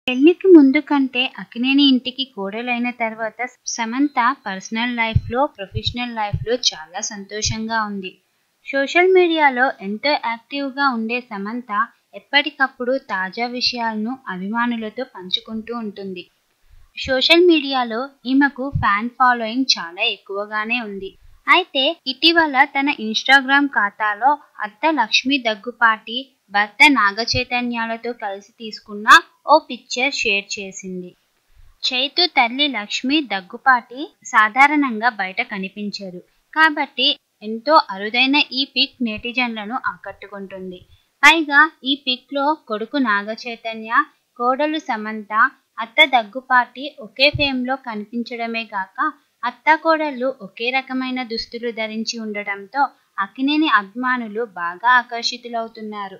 పెళ్లికి ముందు కంటే అక్కినేని ఇంటికి కోడలైన తర్వాత సమంత పర్సనల్ లైఫ్లో ప్రొఫెషనల్ లైఫ్లో చాలా సంతోషంగా ఉంది సోషల్ మీడియాలో ఎంతో యాక్టివ్గా ఉండే సమంత ఎప్పటికప్పుడు తాజా విషయాలను అభిమానులతో పంచుకుంటూ ఉంటుంది సోషల్ మీడియాలో ఈమెకు ఫ్యాన్ ఫాలోయింగ్ చాలా ఎక్కువగానే ఉంది అయితే ఇటీవల తన ఇన్స్టాగ్రామ్ ఖాతాలో అత్త లక్ష్మి దగ్గుపాటి భర్త నాగచైతన్యాలతో కలిసి తీసుకున్న ఓ పిక్చర్ షేర్ చేసింది చైతు తల్లి లక్ష్మి దగ్గుపాటి సాధారణంగా బయట కనిపించరు కాబట్టి ఎంతో అరుదైన ఈ పిక్ నెటిజన్లను ఆకట్టుకుంటుంది పైగా ఈ పిక్లో కొడుకు నాగచైతన్య కోడలు సమంత అత్త దగ్గుపాటి ఒకే ఫేమ్లో కనిపించడమే కాక అత్త కోడళ్ళు ఒకే రకమైన దుస్తులు ధరించి ఉండటంతో అక్కినేని అభిమానులు బాగా ఆకర్షితులవుతున్నారు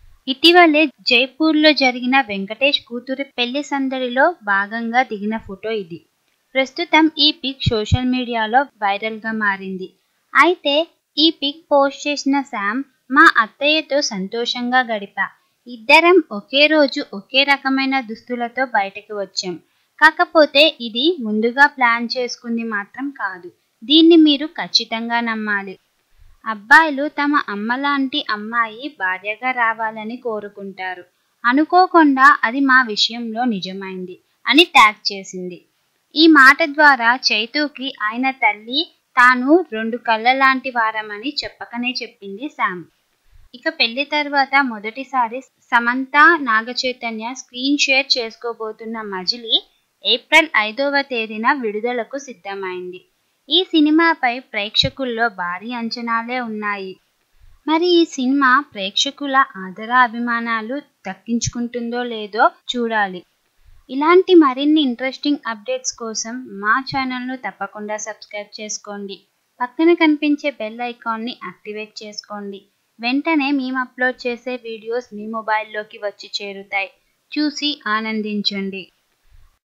ఇటీవలే జైపూర్లో జరిగిన వెంకటేష్ కూతురి పెళ్లి సందడిలో భాగంగా దిగిన ఫోటో ఇది ప్రస్తుతం ఈ పిక్ సోషల్ మీడియాలో వైరల్గా మారింది అయితే ఈ పిక్ పోస్ట్ చేసిన శామ్ మా అత్తయ్యతో సంతోషంగా గడిపా ఇద్దరం ఒకే రోజు ఒకే రకమైన దుస్తులతో బయటకు వచ్చాం కాకపోతే ఇది ముందుగా ప్లాన్ చేసుకుంది మాత్రం కాదు దీన్ని మీరు ఖచ్చితంగా నమ్మాలి అబ్బాయిలు తమ అమ్మలాంటి అమ్మాయి భార్యగా రావాలని కోరుకుంటారు అనుకోకుండా అది మా విషయంలో నిజమైంది అని ట్యాగ్ చేసింది ఈ మాట ద్వారా చైతుకి ఆయన తల్లి తాను రెండు కళ్ళ లాంటి వారమని చెప్పకనే చెప్పింది శామ్ ఇక పెళ్లి తర్వాత మొదటిసారి సమంత నాగచైతన్య స్క్రీన్ షేర్ చేసుకోబోతున్న మజిలీ ఏప్రిల్ ఐదవ తేదీన విడుదలకు సిద్ధమైంది ఈ సినిమాపై ప్రేక్షకుల్లో భారీ అంచనాలే ఉన్నాయి మరి ఈ సినిమా ప్రేక్షకుల ఆదర అభిమానాలు దక్కించుకుంటుందో లేదో చూడాలి ఇలాంటి మరిన్ని ఇంట్రెస్టింగ్ అప్డేట్స్ కోసం మా ఛానల్ను తప్పకుండా సబ్స్క్రైబ్ చేసుకోండి పక్కన కనిపించే బెల్ ఐకాన్ని యాక్టివేట్ చేసుకోండి వెంటనే మేము అప్లోడ్ చేసే వీడియోస్ మీ మొబైల్లోకి వచ్చి చేరుతాయి చూసి ఆనందించండి